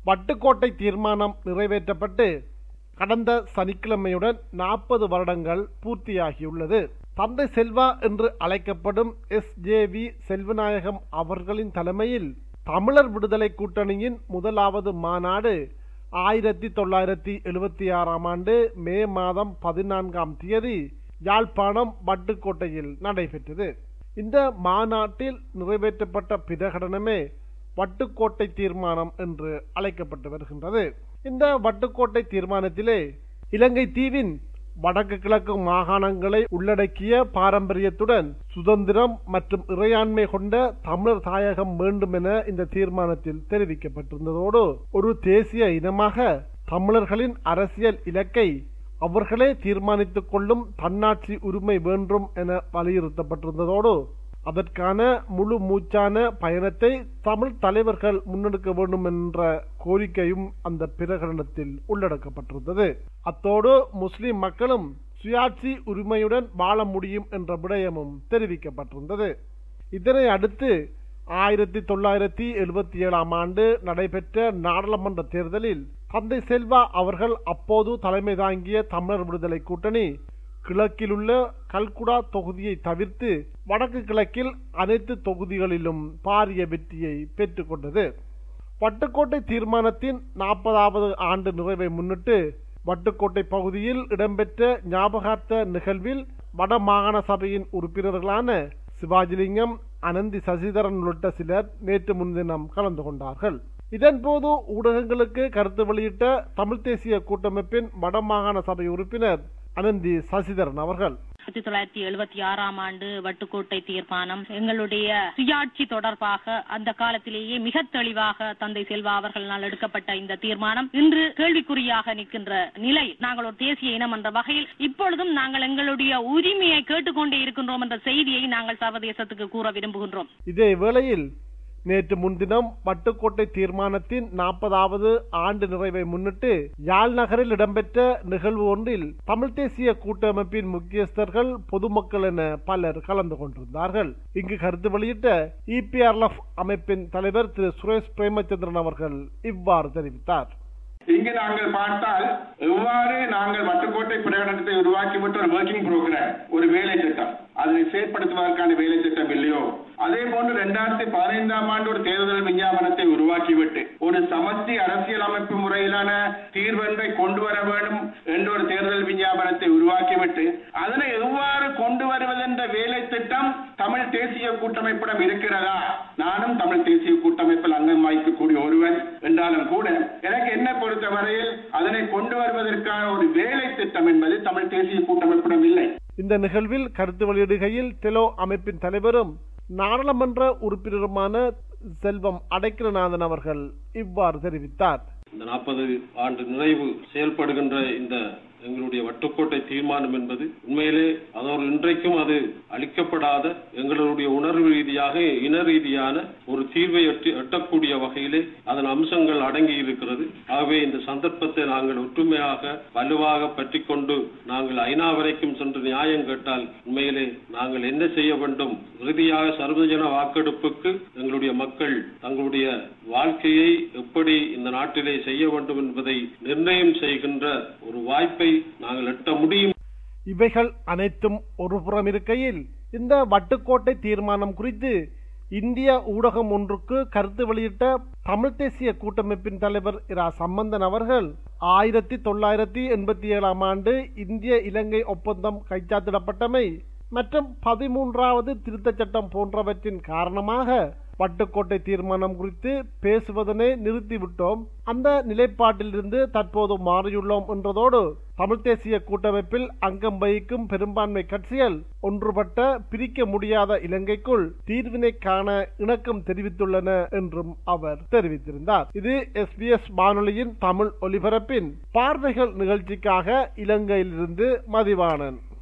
வட்டுக்கோட்டை தீர்மானம் நிறைவேற்றப்பட்டு கடந்த சனிக்கிழமையுடன் நாற்பது வருடங்கள் பூர்த்தியாகியுள்ளது தந்தை செல்வா என்று அழைக்கப்படும் எஸ் ஜே வி செல்வநாயகம் அவர்களின் தலைமையில் தமிழர் விடுதலை கூட்டணியின் முதலாவது மாநாடு ஆயிரத்தி தொள்ளாயிரத்தி எழுபத்தி ஆறாம் ஆண்டு மே மாதம் பதினான்காம் தேதி யாழ்ப்பாணம் வட்டுக்கோட்டையில் நடைபெற்றது இந்த மாநாட்டில் நிறைவேற்றப்பட்ட பிரகடனமே வட்டுக்கோட்டை தீர்மானம் என்று அழைக்கப்பட்டு வருகின்றது இந்த வட்டுக்கோட்டை தீர்மானத்திலே இலங்கை தீவின் வடக்கு கிழக்கு மாகாணங்களை உள்ளடக்கிய பாரம்பரியத்துடன் சுதந்திரம் மற்றும் இறையாண்மை கொண்ட தமிழர் தாயகம் வேண்டும் என இந்த தீர்மானத்தில் தெரிவிக்கப்பட்டிருந்ததோடு ஒரு தேசிய இனமாக தமிழர்களின் அரசியல் இலக்கை அவர்களே தீர்மானித்துக் கொள்ளும் தன்னாட்சி உரிமை வேண்டும் என வலியுறுத்தப்பட்டிருந்ததோடு அதற்கான முழு மூச்சான பயணத்தை தமிழ் தலைவர்கள் முன்னெடுக்க வேண்டும் என்ற கோரிக்கையும் அந்த பிரகடனத்தில் உள்ளடக்கப்பட்டிருந்தது அத்தோடு முஸ்லிம் மக்களும் சுயாட்சி உரிமையுடன் வாழ முடியும் என்ற விடயமும் தெரிவிக்கப்பட்டிருந்தது இதனை அடுத்து ஆயிரத்தி தொள்ளாயிரத்தி எழுபத்தி ஏழாம் ஆண்டு நடைபெற்ற நாடாளுமன்ற தேர்தலில் தந்தை செல்வா அவர்கள் அப்போது தலைமை தாங்கிய தமிழர் விடுதலை கூட்டணி கிழக்கிலுள்ள கல்குடா தொகுதியை தவிர்த்து வடக்கு கிழக்கில் அனைத்து தொகுதிகளிலும் பாரிய வெற்றியை பெற்றுக்கொண்டது வட்டுக்கோட்டை தீர்மானத்தின் நாற்பதாவது ஆண்டு நிறைவை முன்னிட்டு வட்டுக்கோட்டை பகுதியில் இடம்பெற்ற ஞாபகார்த்த நிகழ்வில் வட மாகாண சபையின் உறுப்பினர்களான சிவாஜிலிங்கம் அனந்தி சசிதரன் உள்ளிட்ட சிலர் நேற்று முன்தினம் கலந்து கொண்டார்கள் இதன்போது ஊடகங்களுக்கு கருத்து வெளியிட்ட தமிழ் தேசிய கூட்டமைப்பின் வடமாகாண சபை உறுப்பினர் அனந்தி சசிதரன் அவர்கள் ஆயிரத்தி தொள்ளாயிரத்தி எழுபத்தி ஆறாம் ஆண்டு வட்டுக்கோட்டை தீர்மானம் எங்களுடைய சுயாட்சி தொடர்பாக அந்த காலத்திலேயே மிக தெளிவாக தந்தை செல்வா அவர்களால் எடுக்கப்பட்ட இந்த தீர்மானம் இன்று கேள்விக்குறியாக நிற்கின்ற நிலை நாங்கள் ஒரு தேசிய இனம் என்ற வகையில் இப்பொழுதும் நாங்கள் எங்களுடைய உரிமையை கேட்டுக்கொண்டே இருக்கின்றோம் என்ற செய்தியை நாங்கள் சர்வதேசத்துக்கு கூற விரும்புகின்றோம் இதே வேளையில் நேற்று முன்தினம் வட்டுக்கோட்டை தீர்மானத்தின் நாற்பதாவது ஆண்டு நிறைவை முன்னிட்டு யாழ் நகரில் இடம்பெற்ற நிகழ்வு ஒன்றில் தமிழ் தேசிய கூட்டமைப்பின் முக்கியஸ்தர்கள் பொதுமக்கள் என பலர் கலந்து கொண்டிருந்தார்கள் இங்கு கருத்து வெளியிட்ட இபிஆர்எஃப் அமைப்பின் தலைவர் திரு சுரேஷ் பிரேமச்சந்திரன் அவர்கள் இவ்வாறு தெரிவித்தார் இங்கு நாங்கள் பார்த்தால் எவ்வாறு நாங்கள் வட்டுக்கோட்டை பிரகடனத்தை உருவாக்கிவிட்டு ஒரு ஒர்க்கிங் ப்ரோக்ராம் ஒரு வேலை திட்டம் அதனை செயற்படுத்துவதற்கான வேலை திட்டம் இல்லையோ அதே போன்று இரண்டாயிரத்தி பதினைந்தாம் ஆண்டு ஒரு தேர்தல் விஞ்ஞாபனத்தை உருவாக்கிவிட்டு ஒரு சமஸ்தி அரசியல் அமைப்பு முறையிலான தீர்வென்பை கொண்டு வர வேண்டும் என்ற ஒரு தேர்தல் விஞ்ஞாபனத்தை உருவாக்கிவிட்டு அதனை எவ்வாறு கொண்டு வருவதென்ற வேலை திட்டம் தமிழ் தேசிய கூட்டமைப்பிடம் இருக்கிறதா நானும் தமிழ் தேசிய கூட்டமைப்பில் அங்கம் வகிக்கக்கூடிய ஒருவன் என்றாலும் கூட எனக்கு என்ன பொறுத்த வரையில் அதனை கொண்டு வருவதற்கான ஒரு வேலை திட்டம் என்பது தமிழ் தேசிய கூட்டமைப்பிடம் இல்லை இந்த நிகழ்வில் கருத்து வெளியிடுகையில் டெலோ அமைப்பின் தலைவரும் நாடாளுமன்ற உறுப்பினருமான செல்வம் அடைக்கலநாதன் அவர்கள் இவ்வாறு தெரிவித்தார் இந்த நாற்பது ஆண்டு நிறைவு செயல்படுகின்ற இந்த எங்களுடைய வட்டுக்கோட்டை தீர்மானம் என்பது உண்மையிலே அதோடு இன்றைக்கும் அது அளிக்கப்படாத எங்களுடைய உணர்வு ரீதியாக இன ரீதியான ஒரு தீர்வை எட்டி எட்டக்கூடிய வகையிலே அதன் அம்சங்கள் அடங்கி இருக்கிறது ஆகவே இந்த சந்தர்ப்பத்தை நாங்கள் ஒற்றுமையாக வலுவாக பற்றி கொண்டு நாங்கள் ஐநா வரைக்கும் சென்று நியாயம் கேட்டால் உண்மையிலே நாங்கள் என்ன செய்ய வேண்டும் இறுதியாக சர்வஜன வாக்கெடுப்புக்கு எங்களுடைய மக்கள் தங்களுடைய வாழ்க்கையை எப்படி இந்த நாட்டிலே செய்ய வேண்டும் என்பதை நிர்ணயம் செய்கின்ற ஒரு வாய்ப்பை நாங்கள் எட்ட முடியும் இவைகள் அனைத்தும் ஒருபுறம் இருக்கையில் இந்த வட்டுக்கோட்டை தீர்மானம் குறித்து இந்திய ஊடகம் ஒன்றுக்கு கருத்து வெளியிட்ட தமிழ் தேசிய கூட்டமைப்பின் தலைவர் இரா சம்பந்தன் அவர்கள் ஆயிரத்தி தொள்ளாயிரத்தி எண்பத்தி ஏழாம் ஆண்டு இந்திய இலங்கை ஒப்பந்தம் கைச்சாத்திடப்பட்டமை மற்றும் பதிமூன்றாவது திருத்தச் சட்டம் போன்றவற்றின் காரணமாக வட்டுக்கோட்டை தீர்மானம் குறித்து பேசுவதனை நிறுத்திவிட்டோம் அந்த நிலைப்பாட்டிலிருந்து தற்போது மாறியுள்ளோம் என்றதோடு தமிழ் தேசிய கூட்டமைப்பில் அங்கம் வகிக்கும் பெரும்பான்மை கட்சிகள் ஒன்றுபட்ட பிரிக்க முடியாத இலங்கைக்குள் தீர்வினை காண இணக்கம் தெரிவித்துள்ளன என்றும் அவர் தெரிவித்திருந்தார் இது எஸ்பிஎஸ் வானொலியின் தமிழ் ஒலிபரப்பின் பார்வைகள் நிகழ்ச்சிக்காக இலங்கையிலிருந்து மதிவாணன்